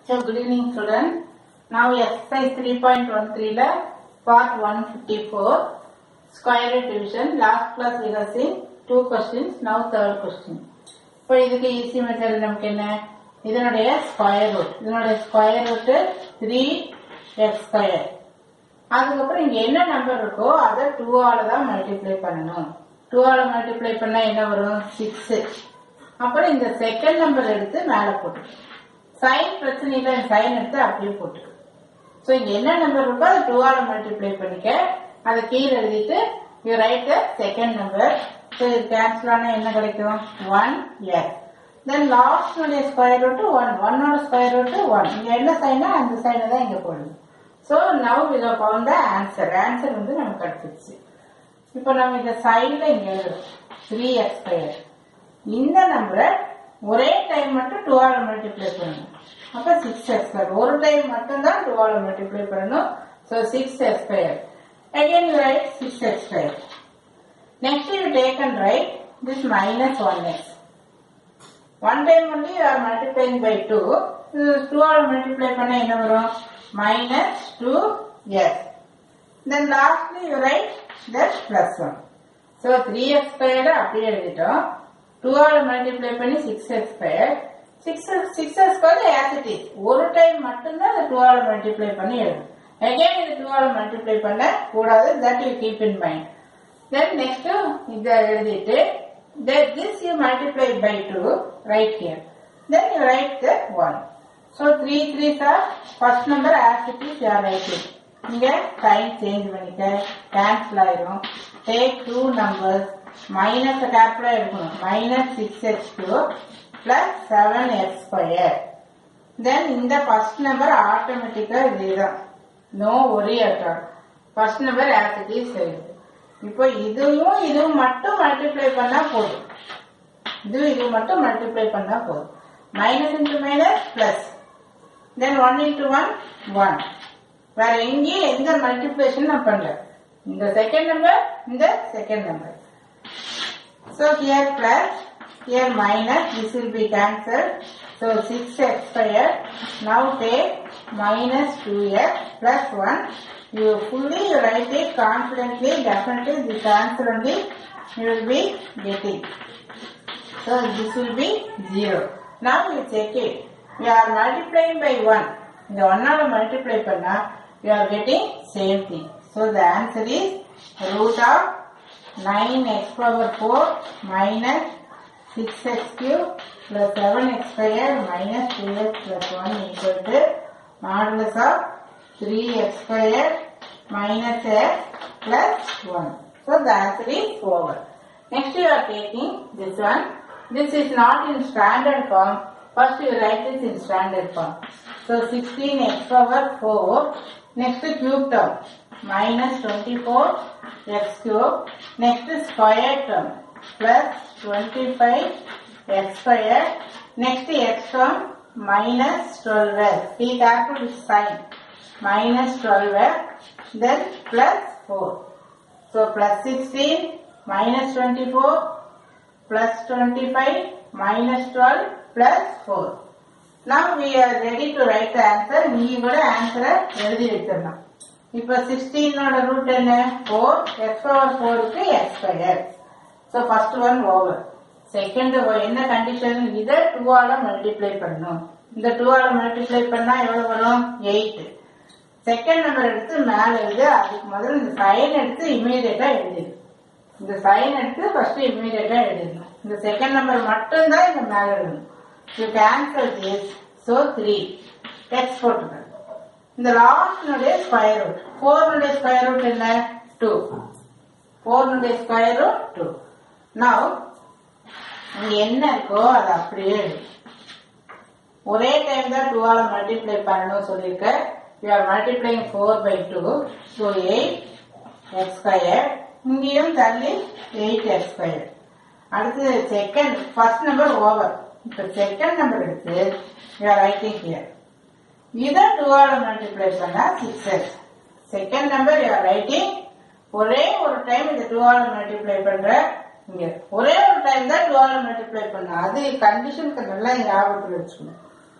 So good evening students. Now exercise 3.13 la part 154 square root division. Last class we have seen two questions. Now third question. இப்போ இதுக்கு easy method நமக்கு என்ன இதனுடைய square root இதனுடைய square root three x square அதுக்கப்புறம் இங்க என்ன number இருக்கோ அதை டூ ஆல தான் மல்டிப்ளை பண்ணணும் டூ ஆல மல்டிப்ளை பண்ணா என்ன வரும் சிக்ஸ் அப்புறம் இந்த செகண்ட் நம்பர் எடுத்து மேல போட்டுக்கணும் சைன் பிரச்சனை இல்லை சைன் எடுத்து அப்படியே போட்டுக்கணும் ஸோ இங்க என்ன நம்பர் இருக்கோ அதை டூ ஆல மல்டிப்ளை பண்ணிக்க அதை கீழே எழுதிட்டு you write second number so இது கேன்சல் ஆனா என்ன கிடைக்கும் one yes then last square root one ஒன்னோட ஸ்கொயர் ரூட் ஒன் இங்க என்ன சைனா அந்த சைனை தான் இங்க போடணும் so now we found the answer answer வந்து நமக்கு கிடைச்சிருச்சு இப்போ நம்ம இந்த சைடுல இங்க எழுதுறோம் த்ரீ எக்ஸ் ஸ்கொயர் இந்த நம்பரை ஒரே டைம் மட்டும் டூ ஆல மல்டிப்ளை பண்ணணும் அப்ப சிக்ஸ் எக்ஸ் ஸ்கொயர் ஒரு டைம் மட்டும் தான் டூ ஆல மல்டிப்ளை பண்ணணும் so six x square again you write six x square next you take and write this minus one x one time only you are multiplying by 2 two ஆல் multiply பண்ண என்ன வரும் minus two yes then lastly you write that plus one so three x squared அப்படியே எழுதிட்டோம் two ஆல் multiply பண்ணி six x square six six x square as it is ஒரு time மட்டும்தான் அந்த டூ ஆல் மல்டிப்ளை பண்ணி எழுதும் அகைன் இது டூ ஆல் மல்டிப்ளை பண்ண கூடாது that you keep in mind then next இதை எழுதிட்டு that this you multiply by 2 right here then you write the 1 so 3 3s are first number as it is you are writing இங்க sign change பண்ணிக்க cancel ஆயிரும் take two numbers minus கேர்ஃபுல்லா எடுக்கணும் minus 6x2 plus 7x square then இந்த first number ஆட்டோமேட்டிக்கா இதுதான் no worry at all first number as it is எழுது இப்போ இதுவும் இதுவும் மட்டும் மல்டிப்ளை பண்ணா போதும் இது இது மட்டும் மல்டிப்ளை பண்ணா போதும் minus into minus plus then one into one one வேற எங்கேயும் எந்த மல்டிப்ளேஷன் நான் பண்ணல இந்த செகண்ட் நம்பர் இந்த second number so here plus here minus this will be cancel so six x square now take minus 2x plus 1. You fully write it confidently, definitely this answer only you will be getting. So this will be 0. Now you check it. You are multiplying by 1. இந்த 1 ஆல multiply பண்ணா you are getting same thing. So the answer is root of 9x power 4 minus 6x cube plus 7x square minus 2x plus 1 equal to modulus of 3x square minus x plus 1. So the answer is over. Next you are taking this one. This is not in standard form. First you write this in standard form. So 16x power 4. Next cube term. Minus 24 x cube. Next square term. Plus 25 x square. Next x term minus 12x. Be careful with sign. Minus 12x, then plus 4. So plus 16, minus 24, plus 25, minus 12, plus 4. Now we are ready to write the answer. நீ கூட ஆன்சரை எழுதி வைத்திடலாம் இப்போ சிக்ஸ்டீனோட root என்ன four x power ஃபோருக்கு x square so first one over second என்ன கண்டிஷன் இதை டூவால மல்டிப்ளை பண்ணணும் இந்த டூவால மல்டிப்ளை பண்ணா எவ்வளவு வரும் எயிட் செகண்ட் நம்பர் எடுத்து மேல எழுது அதுக்கு முதல்ல இந்த சைன் எடுத்து இமீடியட்டா எழுதிடு இந்த சைன் எடுத்து ஃபர்ஸ்ட் இமீடியட்டா எழுதிடணும் இந்த செகண்ட் நம்பர் மட்டும்தான் இந்த மேல எழுதணும் you cancel this so three x போட்டுக்கணும் இந்த லாஸ்ட்னுடைய ஸ்கொயர் ரூட் ஃபோர்னுடைய ஸ்கொயர் ரூட் என்ன டூ ஃபோர்னுடைய ஸ்கொயர் ரூட் டூ நவ் இங்க என்ன இருக்கோ அது அப்படியே எழுது ஒரே டைம் தான் டூ ஆல மல்டிப்ளை பண்ணணும் சொல்லியிருக்க you are multiplying four by two so eight x square இங்கேயும் தள்ளி எயிட் எக்ஸ் ஸ்கொயர் அடுத்து செகண்ட் ஃபர்ஸ்ட் நம்பர் ஓவர் இப்போ செகண்ட் நம்பர் எடுத்து யூ ஆர் ரைட்டிங் ஹியர் இதை டூ ஆல மல்டிப்ளை பண்ணா six x second number you are writing ஒரே ஒரு டைம் இந்த டூ ஆல மல்டிப்ளை பண்ற இங்க ஒரே ஒரு டைம் தான் டூ ஆல மல்டிப்ளை பண்ண அது கண்டிஷனுக்கு நல்லா ஞாபகத்தில் வச்சுக்கணும்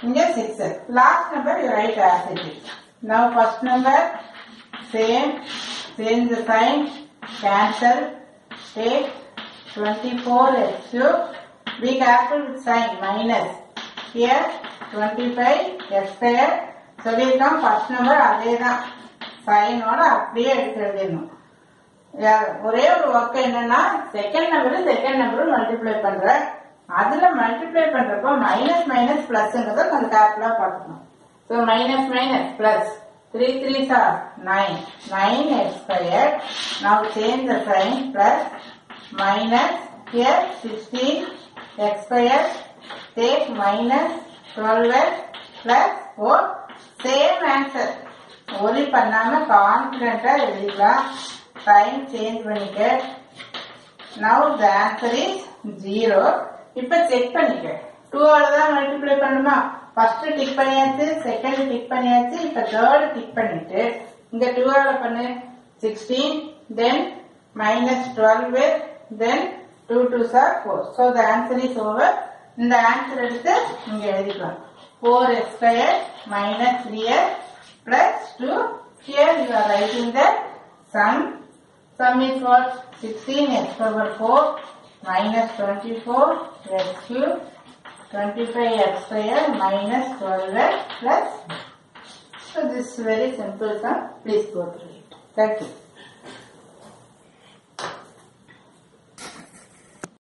இங்க 6 last number you write as it is now first number same change the sign cancel take 24 x cube be careful with sign minus here 25 x square சொல்லியிருக்கோம் ஃபர்ஸ்ட் நம்பர் அதே தான் சைனோட அப்படியே எடுத்து எழுதிடணும் யா- ஒரே ஒரு ஒர்க் என்னன்னா second number second number multiply பண்ற அதுல மல்டிப்ளை பண்றப்போ மைனஸ் மைனஸ் பிளஸ்ங்கிறத கொஞ்சம் கேர்ஃபுல்லா பார்க்கணும் so minus minus plus three three sir nine nine x square now change the sign plus minus here sixteen x square take minus twelve x plus four same answer worry பண்ணாம கான்பிடண்டா எழுதிக்கலாம் time change பண்ணிக்க now the answer is zero இப்ப check பண்ணிக்க டூவோட தான் multiply பண்ணுமா first tick பண்ணியாச்சு செகண்ட் டிக் பண்ணியாச்சு இப்ப தேர்ட் டிக் பண்ணிட்டு இங்க டூவோட பண்ணு sixteen then minus twelve then two two sir four so the answer is over இந்த ஆன்சர் எடுத்து இங்க எழுதிக்கலாம் four x square minus three x plus two here you are writing the sum Sum is what? 16 x power 4 minus 24 x cube 25 x square minus 12 x plus. So this is very simple sum. Please go through it. Thank you.